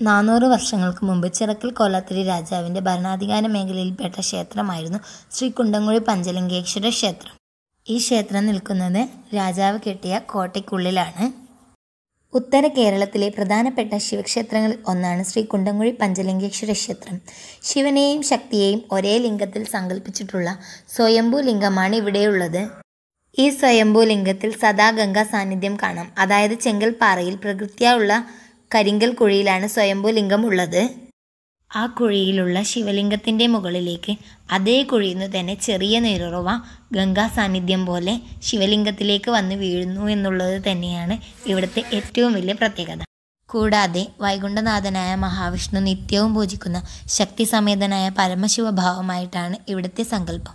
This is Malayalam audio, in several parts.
നാനൂറ് വർഷങ്ങൾക്ക് മുമ്പ് ചിറക്കൽ കോലാത്തിരി രാജാവിൻ്റെ ഭരണാധികാര മേഖലയിൽപ്പെട്ട ക്ഷേത്രമായിരുന്നു ശ്രീ കുണ്ടംകുഴി പഞ്ചലിംഗേശ്വര ക്ഷേത്രം ഈ ക്ഷേത്രം നിൽക്കുന്നത് രാജാവ് കെട്ടിയ കോട്ടയ്ക്കുള്ളിലാണ് ഉത്തര കേരളത്തിലെ പ്രധാനപ്പെട്ട ശിവക്ഷേത്രങ്ങളിൽ ഒന്നാണ് ശ്രീ കുണ്ടംകുഴി പഞ്ചലിംഗേശ്വര ക്ഷേത്രം ശിവനെയും ശക്തിയെയും ഒരേ ലിംഗത്തിൽ സങ്കല്പിച്ചിട്ടുള്ള സ്വയംഭൂ ലിംഗമാണ് ഇവിടെയുള്ളത് ഈ സ്വയംഭൂ ലിംഗത്തിൽ സദാ ഗംഗാ സാന്നിധ്യം കാണാം അതായത് ചെങ്കൽപ്പാറയിൽ പ്രകൃത്യാ ഉള്ള കരിങ്കൽ കുഴിയിലാണ് സ്വയംഭൂ ലിംഗം ഉള്ളത് ആ കുഴിയിലുള്ള ശിവലിംഗത്തിൻ്റെ മുകളിലേക്ക് അതേ കുഴിയിൽ നിന്ന് തന്നെ ചെറിയ നീരുറവ ഗംഗാ സാന്നിധ്യം പോലെ ശിവലിംഗത്തിലേക്ക് വന്ന് വീഴുന്നു എന്നുള്ളത് തന്നെയാണ് ഇവിടുത്തെ ഏറ്റവും വലിയ പ്രത്യേകത കൂടാതെ വൈകുണ്ഠനാഥനായ മഹാവിഷ്ണു നിത്യവും പൂജിക്കുന്ന ശക്തിസമേതനായ പരമശിവഭാവമായിട്ടാണ് ഇവിടുത്തെ സങ്കല്പം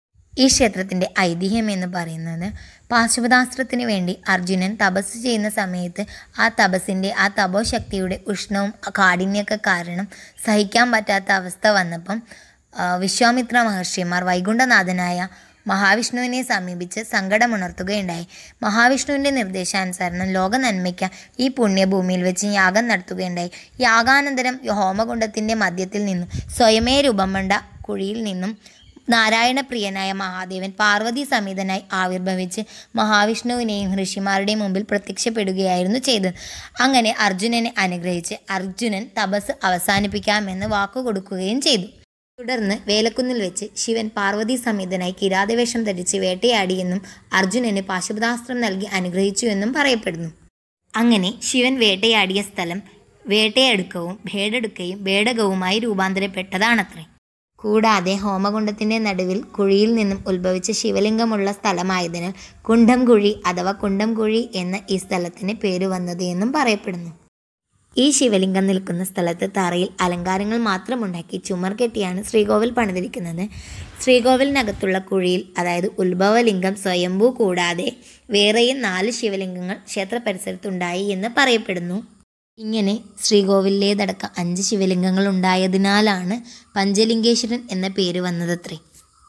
ഈ ക്ഷേത്രത്തിൻ്റെ ഐതിഹ്യം എന്ന് പറയുന്നത് പാശുപതാസ്ത്രത്തിന് വേണ്ടി അർജുനൻ തപസ് ചെയ്യുന്ന സമയത്ത് ആ തപസ്സിൻ്റെ ആ തപോശക്തിയുടെ ഉഷ്ണവും കാഠിന്യമൊക്കെ കാരണം സഹിക്കാൻ പറ്റാത്ത അവസ്ഥ വന്നപ്പം ആ, വിശ്വാമിത്ര മഹർഷിമാർ വൈകുണ്ഠനാഥനായ മഹാവിഷ്ണുവിനെ സമീപിച്ച് സങ്കടമുണർത്തുകയുണ്ടായി മഹാവിഷ്ണുവിൻ്റെ നിർദ്ദേശാനുസരണം ലോക നന്മയ്ക്ക് ഈ പുണ്യഭൂമിയിൽ വെച്ച് യാഗം നടത്തുകയുണ്ടായി യാഗാനന്തരം ഹോമകുണ്ടത്തിൻ്റെ മധ്യത്തിൽ നിന്നും സ്വയമേ രൂപം കൊണ്ട കുഴിയിൽ നിന്നും നാരായണപ്രിയനായ മഹാദേവൻ പാർവതി സമേതനായി ആവിർഭവിച്ച് മഹാവിഷ്ണുവിനെയും ഋഷിമാരുടെയും മുമ്പിൽ പ്രത്യക്ഷപ്പെടുകയായിരുന്നു ചെയ്തത് അങ്ങനെ അർജുനനെ അനുഗ്രഹിച്ച് അർജുനൻ തപസ് അവസാനിപ്പിക്കാമെന്ന് വാക്കു കൊടുക്കുകയും ചെയ്തു തുടർന്ന് വേലക്കുന്നിൽ വെച്ച് ശിവൻ പാർവതി സമേതനായി കിരാതവേഷം ധരിച്ച് വേട്ടയാടിയെന്നും അർജുനന് പാശുപതാസ്ത്രം നൽകി അനുഗ്രഹിച്ചു എന്നും പറയപ്പെടുന്നു അങ്ങനെ ശിവൻ വേട്ടയാടിയ സ്ഥലം വേട്ടയെടുക്കവും ഭേടെടുക്കയും ഭേടകവുമായി രൂപാന്തരപ്പെട്ടതാണത്രേ കൂടാതെ ഹോമകുണ്ടത്തിൻ്റെ നടുവിൽ കുഴിയിൽ നിന്നും ഉത്ഭവിച്ച ശിവലിംഗമുള്ള സ്ഥലമായതിനാൽ കുണ്ടം കുഴി അഥവാ കുണ്ടം കുഴി എന്ന ഈ സ്ഥലത്തിന് പേര് വന്നത് എന്നും പറയപ്പെടുന്നു ഈ ശിവലിംഗം നിൽക്കുന്ന സ്ഥലത്ത് തറയിൽ അലങ്കാരങ്ങൾ മാത്രമുണ്ടാക്കി ചുമർ കെട്ടിയാണ് ശ്രീകോവിൽ പണിതിരിക്കുന്നത് ശ്രീകോവിലിനകത്തുള്ള കുഴിയിൽ അതായത് ഉത്ഭവലിംഗം സ്വയംഭൂ കൂടാതെ വേറെയും നാല് ശിവലിംഗങ്ങൾ ക്ഷേത്ര പരിസരത്തുണ്ടായി എന്ന് പറയപ്പെടുന്നു ഇങ്ങനെ ശ്രീകോവിലേതടക്കം അഞ്ച് ശിവലിംഗങ്ങൾ ഉണ്ടായതിനാലാണ് പഞ്ചലിംഗേശ്വരൻ എന്ന പേര് വന്നതത്രേ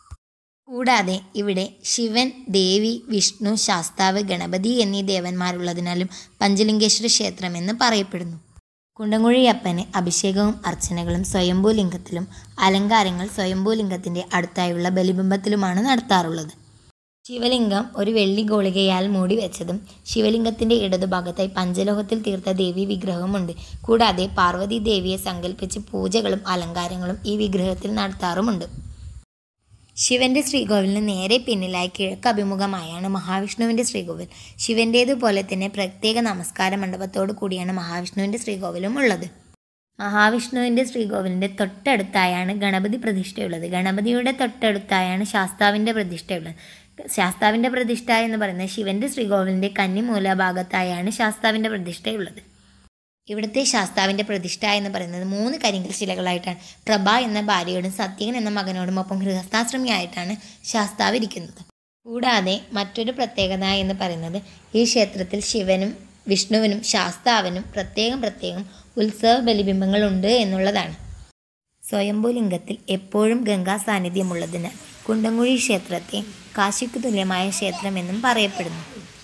കൂടാതെ ഇവിടെ ശിവൻ ദേവി വിഷ്ണു ശാസ്താവ് ഗണപതി എന്നീ ദേവന്മാരുള്ളതിനാലും പഞ്ചലിംഗേശ്വര ക്ഷേത്രം എന്ന് പറയപ്പെടുന്നു കുണ്ടംകുഴിയപ്പന് അഭിഷേകവും അർച്ചനകളും സ്വയംഭൂ ലിംഗത്തിലും അലങ്കാരങ്ങൾ സ്വയംഭൂ ലിംഗത്തിൻ്റെ അടുത്തായുള്ള ബലിബിംബത്തിലുമാണ് നടത്താറുള്ളത് ശിവലിംഗം ഒരു വെള്ളി ഗോളികയാൽ മൂടി വെച്ചതും ശിവലിംഗത്തിൻ്റെ ഇടതുഭാഗത്തായി പഞ്ചലോഹത്തിൽ തീർത്ത ദേവി വിഗ്രഹമുണ്ട് കൂടാതെ പാർവതി ദേവിയെ സങ്കല്പിച്ച് പൂജകളും അലങ്കാരങ്ങളും ഈ വിഗ്രഹത്തിൽ നടത്താറുമുണ്ട് ശിവന്റെ ശ്രീകോവിലിന് നേരെ പിന്നിലായി കിഴക്ക് അഭിമുഖമായാണ് മഹാവിഷ്ണുവിൻ്റെ ശ്രീകോവിൽ ശിവൻ്റേതുപോലെ തന്നെ പ്രത്യേക നമസ്കാര മണ്ഡപത്തോടു കൂടിയാണ് മഹാവിഷ്ണുവിൻ്റെ ശ്രീകോവിലും ഉള്ളത് മഹാവിഷ്ണുവിൻ്റെ ശ്രീകോവിലിൻ്റെ തൊട്ടടുത്തായാണ് ഗണപതി പ്രതിഷ്ഠയുള്ളത് ഗണപതിയുടെ തൊട്ടടുത്തായാണ് ശാസ്താവിൻ്റെ പ്രതിഷ്ഠയുള്ളത് ശാസ്താവിൻ്റെ പ്രതിഷ്ഠ എന്ന് പറയുന്നത് ശിവൻ്റെ ശ്രീകോവിലിൻ്റെ കന്നിമൂല ഭാഗത്തായാണ് ശാസ്താവിൻ്റെ പ്രതിഷ്ഠയുള്ളത് ഇവിടുത്തെ ശാസ്താവിൻ്റെ പ്രതിഷ്ഠ എന്ന് പറയുന്നത് മൂന്ന് കരിങ്കൽ ശിലകളായിട്ടാണ് പ്രഭ എന്ന ഭാര്യയോടും സത്യൻ എന്ന മകനോടും ഒപ്പം ഗൃഹസ്ഥാശ്രമിയായിട്ടാണ് ശാസ്താവ് ഇരിക്കുന്നത് കൂടാതെ മറ്റൊരു പ്രത്യേകത എന്ന് പറയുന്നത് ഈ ക്ഷേത്രത്തിൽ ശിവനും വിഷ്ണുവിനും ശാസ്താവിനും പ്രത്യേകം പ്രത്യേകം ഉത്സവ ബലിബിംബങ്ങളുണ്ട് എന്നുള്ളതാണ് സ്വയംഭൂലിംഗത്തിൽ എപ്പോഴും ഗംഗാ സാന്നിധ്യമുള്ളതിനാൽ കുണ്ടംകുഴി ക്ഷേത്രത്തെ കാശിക്ക് തുല്യമായ ക്ഷേത്രമെന്നും പറയപ്പെടുന്നു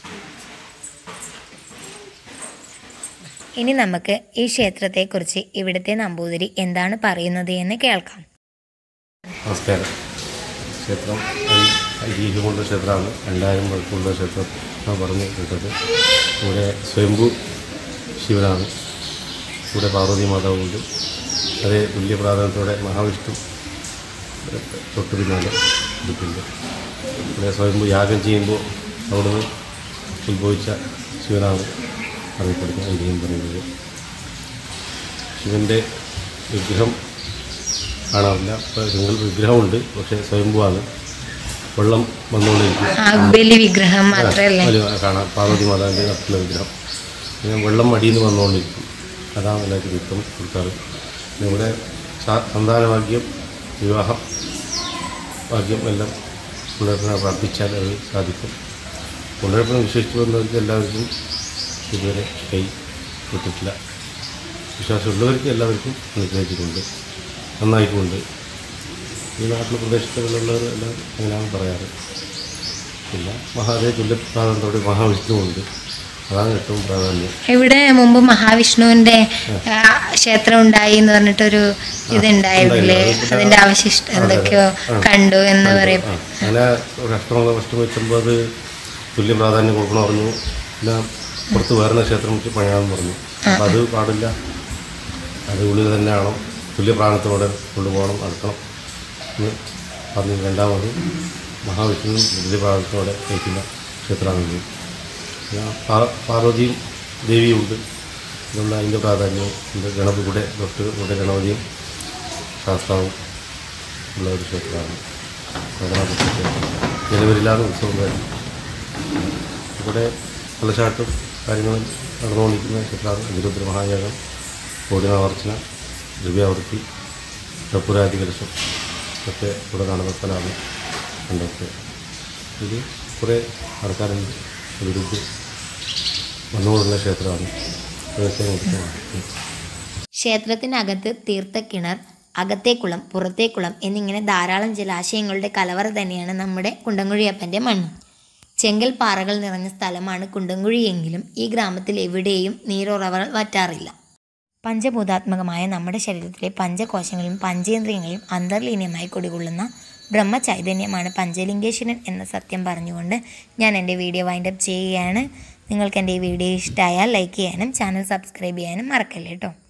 ഇനി നമുക്ക് ഈ ക്ഷേത്രത്തെക്കുറിച്ച് ഇവിടുത്തെ നമ്പൂതിരി എന്താണ് പറയുന്നത് എന്ന് കേൾക്കാം നമസ്കാരം ക്ഷേത്രം ഐ- ഐതിഹ്യമുള്ള ക്ഷേത്രമാണ് രണ്ടായിരം വർഷമുള്ള ക്ഷേത്രം എന്നാണ് പറഞ്ഞു കേട്ടത് ഇവിടെ സ്വയംഭു ശിവനാണ് ഇവിടെ പാർവതി മാതാവുണ്ട് അതേ തുല്യ പ്രാധാന്യത്തോടെ മഹാവിഷ്ണു തൊട്ട് പിന്നാലെ ഇരിക്കുന്നുണ്ട് ഇവിടെ സ്വയംഭു യാഗം ചെയ്യുമ്പോൾ അവിടുന്ന് ഉത്ഭവിച്ച ശിവനാണ് അറിയപ്പെടുന്നത് ഐതിഹ്യം പറയുന്നത് ശിവൻ്റെ വിഗ്രഹം കാണാറില്ല ഇപ്പോൾ നിങ്ങൾ വിഗ്രഹമുണ്ട് പക്ഷേ സ്വയംഭുവാണ് വെള്ളം വന്നുകൊണ്ടിരിക്കും ബലി വിഗ്രഹം മാത്രമല്ലേ വലിയ കാണാം പാർവതി മാതാവിൻ്റെ അടുത്തുള്ള വിഗ്രഹം പിന്നെ വെള്ളം അടിയിൽ നിന്ന് വന്നുകൊണ്ടിരിക്കും അതാണ് എല്ലാവർക്കും നിത്യം കൊടുക്കാറ് പിന്നെ ഇവിടെ സ- സന്താനഭാഗ്യം വിവാഹം ഭാഗ്യം എല്ലാം പുലർത്തിനെ പ്രാർത്ഥിച്ചാൽ അത് സാധിക്കും പുലർപ്പിനെ വിശ്വസിച്ച് വന്നവർക്ക് എല്ലാവർക്കും ഇതുവരെ കൈ കിട്ടിട്ടില്ല വിശ്വാസമുള്ളവർക്ക് എല്ലാവർക്കും അനുഗ്രഹിച്ചിട്ടുണ്ട് നന്നായിട്ടുമുണ്ട് ഈ നാട്ടിലെ പ്രദേശത്തുള്ളവർ എല്ലാം അങ്ങനെയാണ് പറയാറ് പിന്നെ മഹാദേവ തുല്യപ്രാന്തത്തോടെ മഹാവിഷ്ണുവുണ്ട് അതാണ് ഏറ്റവും പ്രാധാന്യം ഇവിടെ മുമ്പ് മഹാവിഷ്ണുവിന്റെ ആ, ക്ഷേത്രം ഉണ്ടായി എന്ന് പറഞ്ഞിട്ടൊരു ഇതുണ്ടായിരുന്നില്ലേ ഉണ്ടായിരുന്നു. അതിന്റെ അവശിഷ്ട എന്തൊക്കെയോ കണ്ടു എന്ന് പറയും ആ, അങ്ങനെ ഒരു അഷ്ടമംഗ വർഷം വെച്ചുമ്പോൾ അത് തുല്യ പ്രാധാന്യം കൊടുക്കണം പറഞ്ഞു പിന്നെ പുറത്ത് വേറെ ക്ഷേത്രം വെച്ച് പണിയാമെന്ന് പറഞ്ഞു അപ്പം അത് പാടില്ല അത് ഉള്ളിൽ തന്നെയാണോ തുല്യ പ്രാണത്തോടെ കൊണ്ടുപോകണം അടുക്കണം എന്ന് പറഞ്ഞു രണ്ടാമത് മഹാവിഷ്ണു തുല്യ പ്രാണത്തോടെ വയ്ക്കുന്ന ക്ഷേത്രമാണ് പിന്നെ പാ- പാർവതിയും ദേവിയും ഉണ്ട് അതുകൊണ്ട് അതിൻ്റെ പ്രാധാന്യം ഉണ്ട് ഗണപതി കൂടെ തൊട്ട് കൂടെ ഗണപതിയും ശാസ്താവും ഉള്ള ഒരു ക്ഷേത്രമാണ് ഗണപതി ക്ഷേത്രം ജനുവരിയിലാണ് ഉത്സവം വരുന്നത് ഇവിടെ കലശാട്ടും കാര്യങ്ങളും നടന്നുകൊണ്ടിരിക്കുന്ന ക്ഷേത്രമാണ് അനിരുദ്ര മഹായാഗം കോടിനാവർച്ചന ദിവ്യാവൃത്തി കപ്പുരാതി കലശം ഒക്കെ ഇവിടെ നടന്ന സ്ഥലമാണ് കണ്ടൊക്കെ ഇത് കുറേ ആൾക്കാരുണ്ട് അനിരുദ്ധ് വന്നുകൊണ്ടുള്ള ക്ഷേത്രമാണ് ഇതൊക്കെ മുഖ്യമാണ് ക്ഷേത്രത്തിനകത്ത് തീർത്ഥക്കിണർ അകത്തേക്കുളം പുറത്തേക്കുളം എന്നിങ്ങനെ ധാരാളം ജലാശയങ്ങളുടെ കലവറ തന്നെയാണ് നമ്മുടെ കുണ്ടംകുഴിയപ്പൻ്റെ മണ്ണ് ചെങ്കൽ പാറകൾ നിറഞ്ഞ സ്ഥലമാണ് കുണ്ടംകുഴിയെങ്കിലും ഈ ഗ്രാമത്തിൽ എവിടെയും നീരുറവകൾ വറ്റാറില്ല പഞ്ചഭൂതാത്മകമായ നമ്മുടെ ശരീരത്തിലെ പഞ്ചകോശങ്ങളും പഞ്ചേന്ദ്രിയങ്ങളും അന്തർലീനമായി കുടികൊള്ളുന്ന ബ്രഹ്മചൈതന്യമാണ് പഞ്ചലിംഗേശ്വരൻ എന്ന സത്യം പറഞ്ഞുകൊണ്ട് ഞാൻ എൻ്റെ വീഡിയോ വൈൻഡപ്പ് ചെയ്യുകയാണ് നിങ്ങൾക്ക് എൻ്റെ ഈ വീഡിയോ ഇഷ്ടമായാൽ ലൈക്ക് ചെയ്യാനും ചാനൽ സബ്സ്ക്രൈബ് ചെയ്യാനും മറക്കല്ലേ കേട്ടോ